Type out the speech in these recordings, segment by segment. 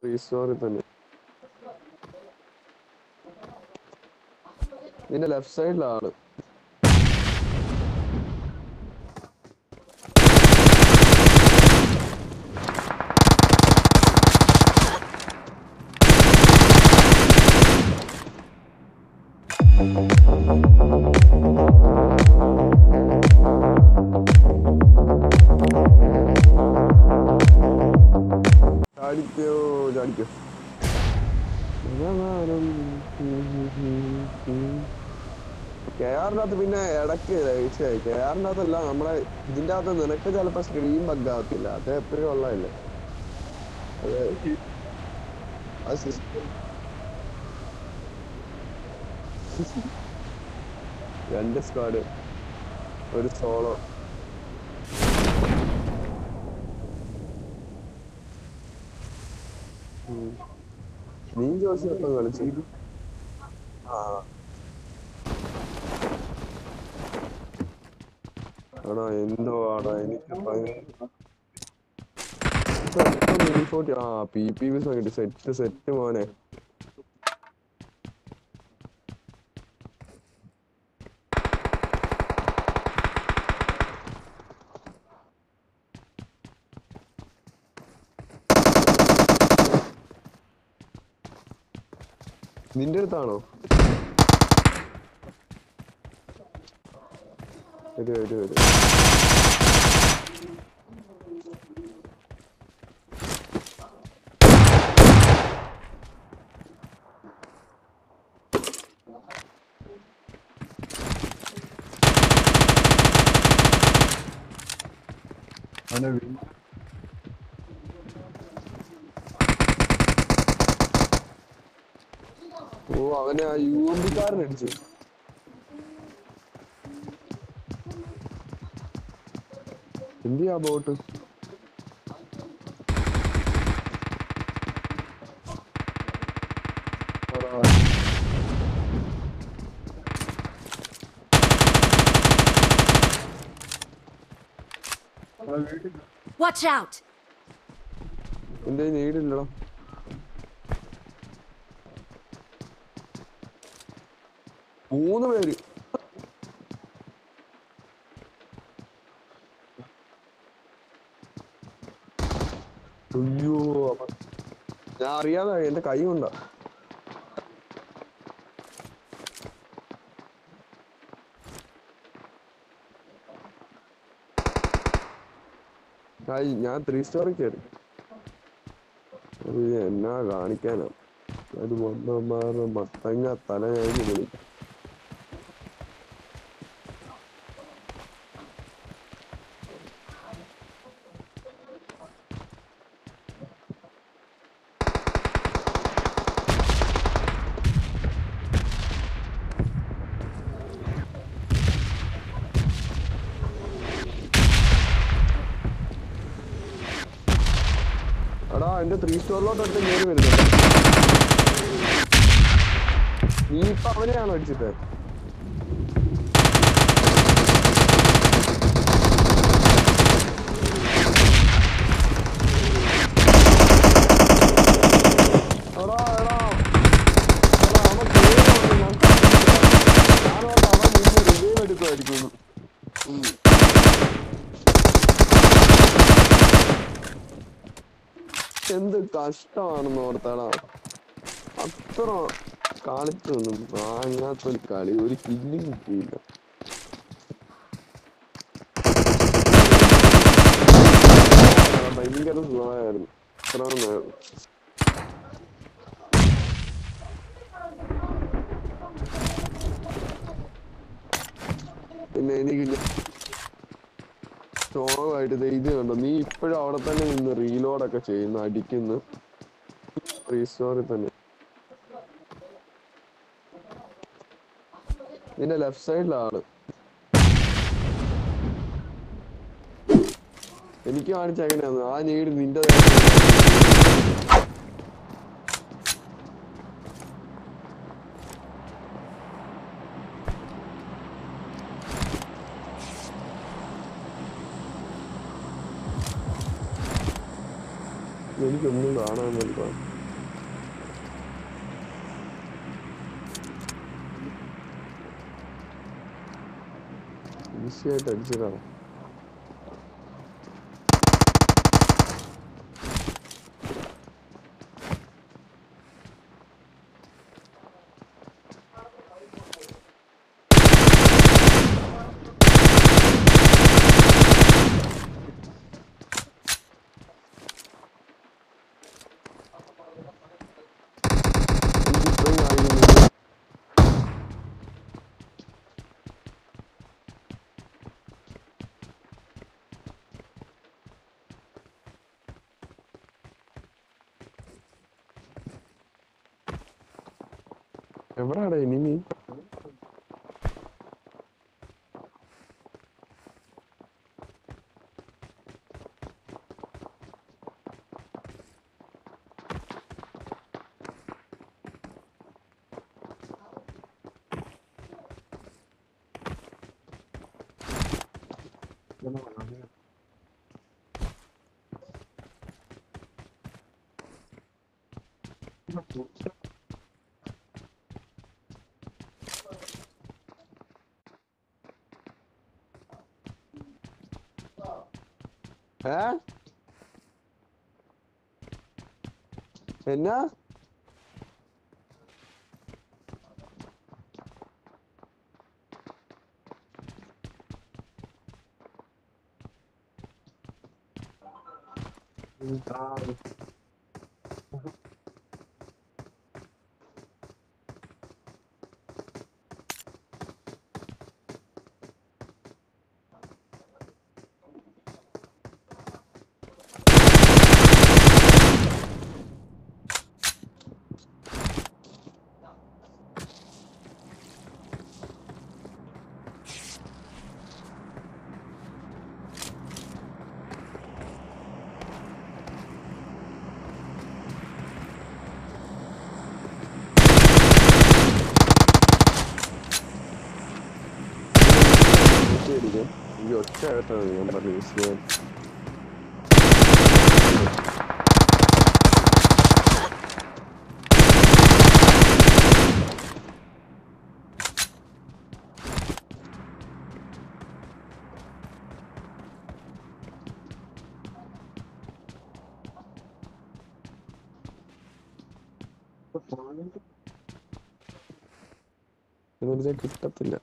റീസ്റ്റോറിൽ തന്നെ നിന്റെ ലെഫ്റ്റ് സൈഡിലാണ് ചാടിക്കോ ചാടിക്കോ കെ ആറിനകത്ത് പിന്നെ ഇടയ്ക്ക് കെ ആറിനകത്തല്ല നമ്മളെ ഇതിന്റെ അകത്ത് നിനക്ക് ചിലപ്പോ സ്ക്രീൻ ബഗ് ആവത്തില്ല അത് എപ്പോഴും ഉള്ളതല്ലേ അത് അത് സിസ്റ്റം രണ്ട് സ്ക്വാഡ് ഒരു സോളോ നീ ജോസി എപ്പം കളിച്ചു ആ ആടാ എന്തോ ആടാ എനിക്ക് ഭയങ്കര മിനി ഫോർട്ടി ആ പി പി വി കിട്ടി സെറ്റ് സെറ്റ് മോനെ നിന്റെ അടുത്താണോ വരൂ വരൂ വരൂ അവനെ വീ- ഓ അവനെ ആ യു എം പിക്കാരൻ അടിച്ചു എന്തിയാ ബോട്ട് അവനെ വീട്ടിൽ Watch out! എന്റെ നീടില്ലടാ മൂന്ന് പേര് അയ്യോ അവ- ഞാൻ അറിയാതെ എന്റെ കൈ കൊണ്ടാ ഹായ് ഞാൻ ത്രീ സ്റ്റോറി കയറി അത് എന്നാ കാണിക്കാനാ അത് വന്നമാരുടെ മത്തങ്ങ തല കഴിഞ്ഞ് വിളി എടാ എന്റെ ത്രീ സ്റ്റോറിലോട്ട് അടുത്ത് കയറി വരുന്നുണ്ട് നീ ഇപ്പൊ അവനെയാണോ അടിച്ചിട്ട് എടാ എടാ എടാ അവൻ കേറി വന്നു, ഞാൻ കണ്ടില്ല. ഞാനോർത്ത് അവൻ നിന്ന് റിവൈവ് എടുക്കുമായിരിക്കും എന്ത് കഷ്ടമാണെന്ന് ഓർത്താടാ അത്ര കളിച്ചൊന്നും വാങ്ങാത്തൊരു കളി ഒരു കില്ലും കിട്ടിയില്ല ആ, ഭയങ്കര സുഖമായിരുന്നു ഇത്ര നേരം പിന്നെ എനിക്ക് സ്ട്രോങ് ആയിട്ട് ദേ ഇത് കണ്ടോ നീ ഇപ്പോഴും അവിടെ തന്നെ നിന്ന് റീലോഡൊക്കെ ചെയ്യുന്നു അടിക്കുന്നു റീസ്റ്റോറിൽ തന്നെ നിന്റെ ലെഫ്റ്റ് സൈഡിലാണ് എനിക്ക് കാണിച്ച എങ്ങനെയാന്ന് ആ നീട് നിന്റെ എനിക്കൊന്നും കാണാൻ പറ്റില്ല ഈസി ആയിട്ട് അടിച്ചതാണ് എനിക്കിപ്പോഴും കാണിക്കുന്നുണ്ട് എവിടാടാ ഇനിമി ഏ എന്നാ ശരിക്കും ഈ ഒറ്റ ആയിട്ടാണ് ഞാൻ പറഞ്ഞത് വെറുതെ കിട്ടത്തില്ല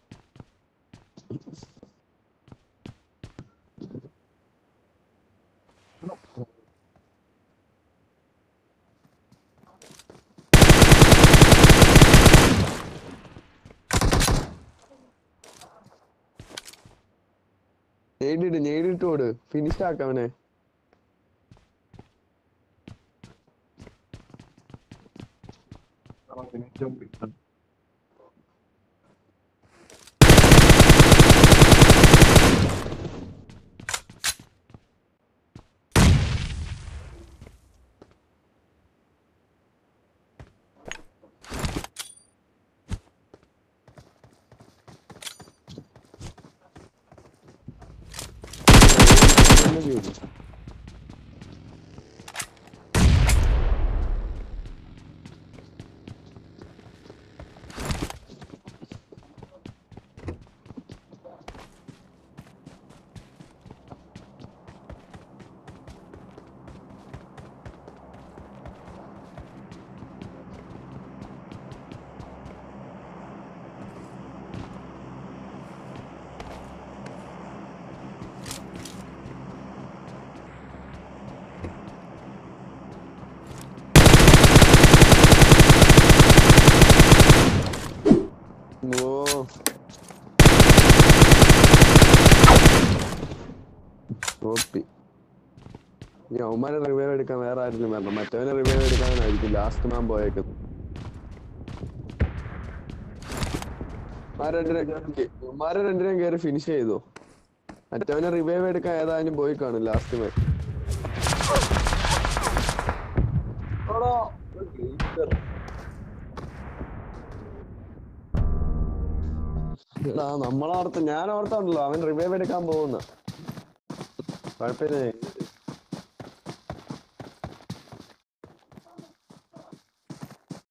നേടിട്ട് നേടിട്ട് ഓട് ഫിനിഷ് ആക്കവനെ തന്നെ ചെയ്തു ഓ ഓപ്പി ഈ അവന്മാരെ റിവൈവ് എടുക്കാൻ വേറെ ആരെങ്കിലും വരണം മറ്റവനെ റിവൈവ് എടുക്കാനായിരിക്കും ലാസ്റ്റ് മാൻ പോയേക്കുന്നത് ഉമ്മാരെ രണ്ടിനെ ഉമ്മാരെ രണ്ടിനെയും കയറി ഫിനിഷ് ചെയ്തു മറ്റവനെ റിവൈവ് എടുക്കാൻ ഏതായാലും പോയി കാണും ലാസ്റ്റ് മാൻ എടാ നമ്മളോർത്ത് ഞാൻ ഓർത്തുണ്ടല്ലോ അവൻ റിവൈവ് എടുക്കാൻ പോകുന്ന കുഴപ്പമില്ല